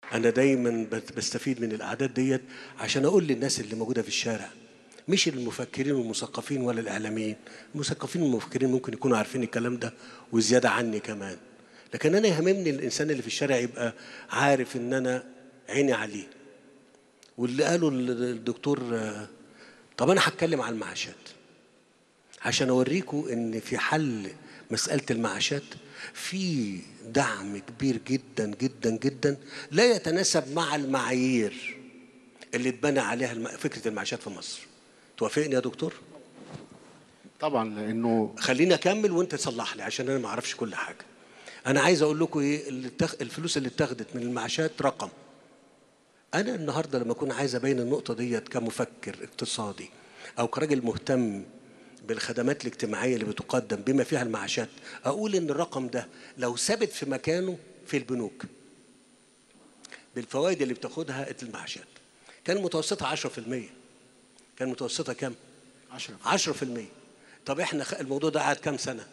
انا دايما بت- بستفيد من الاعداد ديت عشان اقول للناس اللي موجوده في الشارع مش المفكرين والمثقفين ولا الاعلاميين المثقفين والمفكرين ممكن يكونوا عارفين الكلام ده وزياده عني كمان لكن انا يهمني الانسان اللي في الشارع يبقى عارف ان انا عيني عليه واللي قاله ال- الدكتور آه، طب انا هتكلم عن المعاشات عشان اوريكم ان في حل مساله المعاشات في دعم كبير جدا جدا جدا لا يتناسب مع المعايير اللي اتبنى عليها الم- فكره المعاشات في مصر توافقني يا دكتور طبعا لانه خليني اكمل وانت تصلح لي عشان انا ما اعرفش كل حاجه انا عايز اقول لكم ايه اللي اتخ... الفلوس اللي اتاخدت من المعاشات رقم انا النهارده لما اكون عايز ابين النقطه ديت كمفكر اقتصادي او كراجل مهتم بالخدمات الاجتماعيه اللي بتقدم بما فيها المعاشات اقول ان الرقم ده لو ثبت في مكانه في البنوك بالفوائد اللي بتاخدها المعاشات كان متوسطها 10% كان متوسطها كام 10 10% طب احنا خ- الموضوع ده قعد كام سنه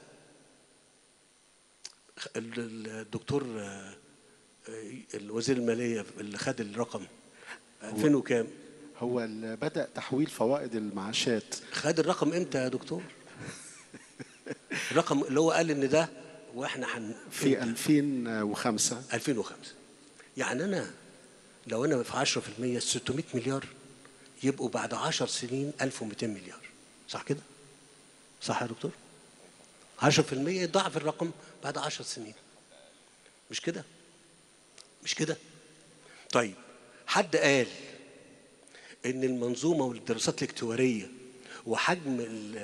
خ- ال- ال- الدكتور آه، آه، الوزير الماليه اللي خد الرقم 2000 وكام هو اللي بدا تحويل فوائد المعاشات خد الرقم امتى يا دكتور الرقم اللي هو قال ان ده واحنا هن في 2005 2005 يعني انا لو انا في 10% 600 مليار يبقوا بعد 10 سنين 1200 مليار صح كده؟ صح يا دكتور؟ 10% يضاعف الرقم بعد 10 سنين مش كده؟ مش كده؟ طيب حد قال ان المنظومه والدراسات الاكتواريه وحجم ال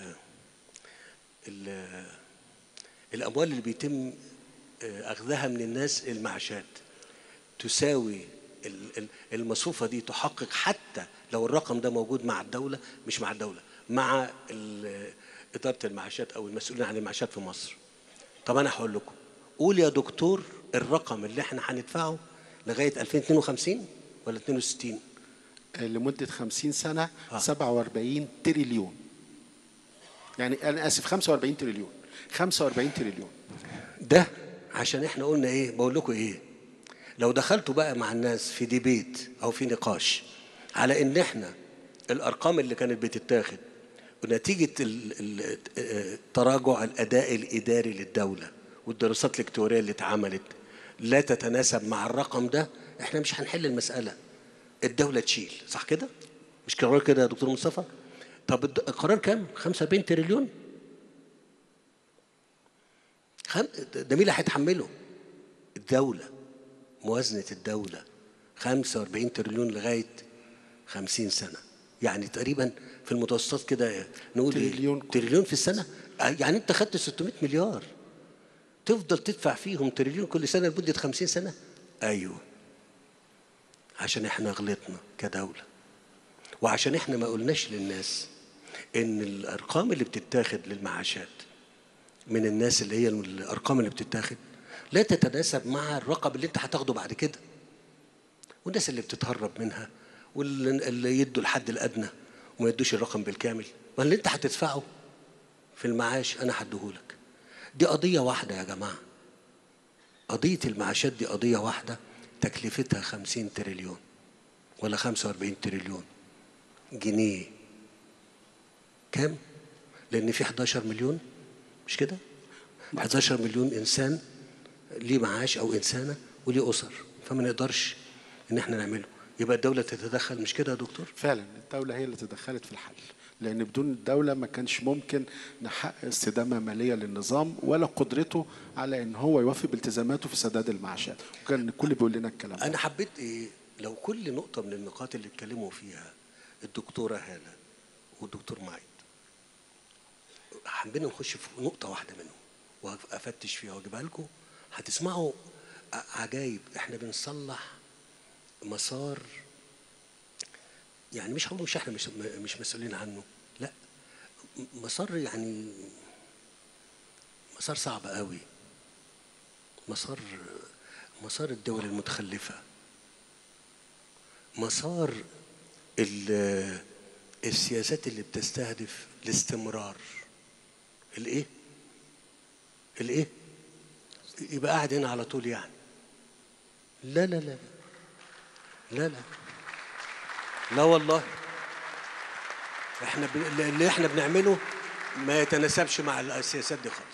ال الاموال اللي بيتم آه، اخذها من الناس المعاشات تساوي ال- ال- المصفوفه دي تحقق حتى لو الرقم ده موجود مع الدوله مش مع الدوله مع ال- اداره المعاشات او المسؤولين عن المعاشات في مصر طب انا هقول لكم قول يا دكتور الرقم اللي احنا هندفعه لغايه 2052 ولا 62 لمده 50 سنه آه. 47 تريليون يعني انا اسف 45 تريليون 45 تريليون ده عشان احنا قلنا ايه بقول لكم ايه لو دخلتوا بقى مع الناس في ديبيت او في نقاش على ان احنا الارقام اللي كانت بتتاخد ونتيجه ال- ال- آه، تراجع الاداء الاداري للدوله والدراسات الاكتواريه اللي اتعملت لا تتناسب مع الرقم ده احنا مش هنحل المساله الدوله تشيل صح كده مش قرار كده يا دكتور مصطفى طب الد- القرار كام 75 تريليون خم... ده مين اللي هيتحمله؟ الدولة موازنة الدولة 45 تريليون لغاية 50 سنة يعني تقريبا في المتوسطات كده نقول إيه؟ تريليون. تريليون في السنة يعني انت خدت 600 مليار تفضل تدفع فيهم تريليون كل سنة لمدة 50 سنة ايوه عشان احنا غلطنا كدولة وعشان احنا ما قلناش للناس ان الارقام اللي بتتاخد للمعاشات من الناس اللي هي الارقام اللي بتتاخد لا تتناسب مع الرقم اللي انت هتاخده بعد كده والناس اللي بتتهرب منها واللي اللي يدوا الحد الادنى وما يدوش الرقم بالكامل ما اللي انت هتدفعه في المعاش انا هديهولك دي قضيه واحده يا جماعه قضيه المعاشات دي قضيه واحده تكلفتها 50 تريليون ولا 45 تريليون جنيه كام لان في 11 مليون مش كده 11 مليون انسان ليه معاش او انسانه وليه اسر فما نقدرش ان احنا نعمله يبقى الدوله تتدخل مش كده يا دكتور فعلا الدولة هي اللي تدخلت في الحل لأن بدون الدولة ما كانش ممكن نحقق استدامة مالية للنظام ولا قدرته على إن هو يوفي بالتزاماته في سداد المعاشات وكان الكل بيقول لنا الكلام ده انا حبيت ايه لو كل نقطه من النقاط اللي اتكلموا فيها الدكتوره هاله والدكتور معيد حبينا نخش في نقطه واحده منهم وافتش فيها واجيبها لكم هتسمعوا ع- عجايب احنا بنصلح مسار يعني مش هقول مش احنا مش مش مسؤولين عنه لا م- مسار يعني مسار صعب قوي مسار مسار الدول المتخلفة مسار ال- السياسات اللي بتستهدف الاستمرار الايه الايه يبقى قاعد هنا على طول يعني لا لا لا لا لا لا والله احنا ب... اللي احنا بنعمله ما يتناسبش مع السياسات دي خالص